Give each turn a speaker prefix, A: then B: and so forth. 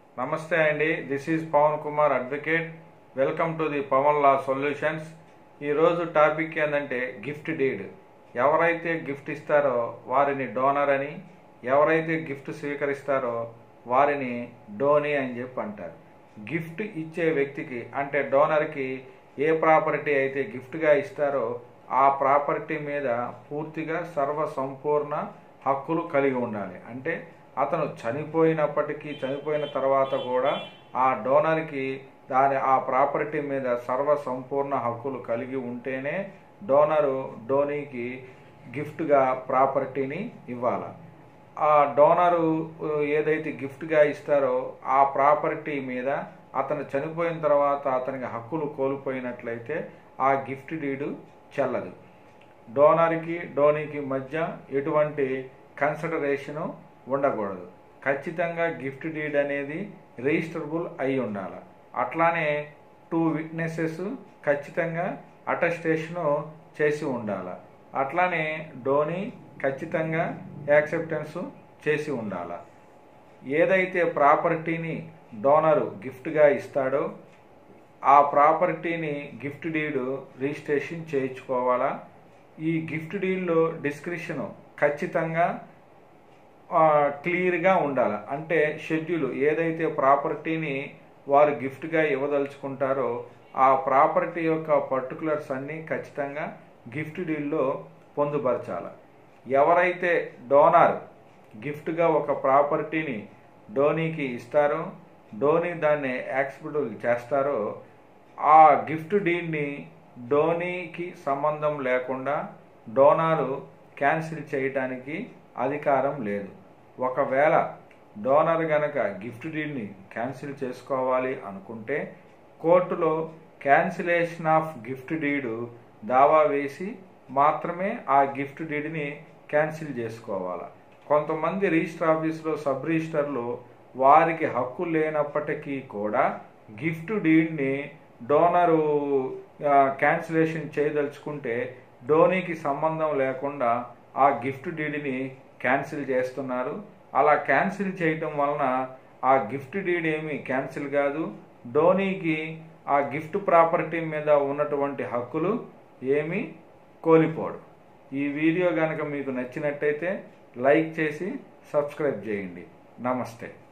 A: నమస్తే అండి this is Pavan Kumar advocate welcome to the Pavan law solutions ఈరోజు టాపిక్ ఏంటంటే గిఫ్ట్ డీడ్ ఎవరైతే గిఫ్ట్ ఇస్తారో వారిని డోనర్ అని ఎవరైతే గిఫ్ట్ స్వీకరిస్తారో వారిని డోనీ అని చెప్పి అంటారు గిఫ్ట్ ఇచ్చే వ్యక్తికి అంటే డోనర్కి ఏ ప్రాపర్టీ అయితే గిఫ్ట్గా ఇస్తారో ఆ ప్రాపర్టీ మీద పూర్తిగా సర్వ సంపూర్ణ హక్కులు కలిగి ఉండాలి అంటే అతను చనిపోయినప్పటికీ చనిపోయిన తర్వాత కూడా ఆ డోనర్కి దాని ఆ ప్రాపర్టీ మీద సర్వ సంపూర్ణ హక్కులు కలిగి ఉంటేనే డోనరు డోనీకి గిఫ్ట్గా ప్రాపర్టీని ఇవ్వాలి ఆ డోనరు ఏదైతే గిఫ్ట్గా ఇస్తారో ఆ ప్రాపర్టీ మీద అతను చనిపోయిన తర్వాత అతనికి హక్కులు కోల్పోయినట్లయితే ఆ గిఫ్ట్ డీడు చెల్లదు డోనర్కి డోనీకి మధ్య ఎటువంటి కన్సిడరేషను ఉండకూడదు ఖచ్చితంగా గిఫ్ట్ డీడ్ అనేది రిజిస్టరబుల్ అయి ఉండాలి అట్లానే టూ విట్నెసెస్ ఖచ్చితంగా అటెస్టేషను చేసి ఉండాలి అట్లానే డోనీ ఖచ్చితంగా యాక్సెప్టెన్స్ చేసి ఉండాలి ఏదైతే ప్రాపర్టీని డోనరు గిఫ్ట్గా ఇస్తాడో ఆ ప్రాపర్టీని గిఫ్ట్ డీడ్ రిజిస్ట్రేషన్ చేయించుకోవాలా ఈ గిఫ్ట్ డీల్లో డిస్క్రిప్షను ఖచ్చితంగా క్లియర్గా ఉండాలి అంటే షెడ్యూల్ ఏదైతే ప్రాపర్టీని వారు గిఫ్ట్గా ఇవ్వదలుచుకుంటారో ఆ ప్రాపర్టీ యొక్క పర్టికులర్స్ అన్నీ ఖచ్చితంగా గిఫ్ట్ డీల్లో పొందుపరచాలి ఎవరైతే డోనార్ గిఫ్ట్గా ఒక ప్రాపర్టీని డోనీకి ఇస్తారో డోనీ దాన్ని యాక్సెప్టబుల్ చేస్తారో ఆ గిఫ్ట్ డీడ్ని డోనీకి సంబంధం లేకుండా డోనారు క్యాన్సిల్ చేయడానికి అధికారం లేదు ఒకవేళ డోనర్ గనక గిఫ్ట్ డీడ్ని క్యాన్సిల్ చేసుకోవాలి అనుకుంటే కోర్టులో క్యాన్సిలేషన్ ఆఫ్ గిఫ్ట్ డీడు దావా వేసి మాత్రమే ఆ గిఫ్ట్ డీడ్ని క్యాన్సిల్ చేసుకోవాలి కొంతమంది రిజిస్టర్ ఆఫీసులో సబ్ రిజిస్టర్లు వారికి హక్కు లేనప్పటికీ కూడా గిఫ్ట్ డీడ్ని డోనరు క్యాన్సిలేషన్ చేయదలుచుకుంటే డోనీకి సంబంధం లేకుండా ఆ గిఫ్ట్ డీడ్ని క్యాన్సిల్ చేస్తున్నారు అలా క్యాన్సిల్ చేయటం వలన ఆ గిఫ్ట్ డీడ్ ఏమి క్యాన్సిల్ కాదు డోనీకి ఆ గిఫ్ట్ ప్రాపర్టీ మీద ఉన్నటువంటి హక్కులు ఏమీ కోల్పోడు ఈ వీడియో కనుక మీకు నచ్చినట్టయితే లైక్ చేసి సబ్స్క్రైబ్ చేయండి నమస్తే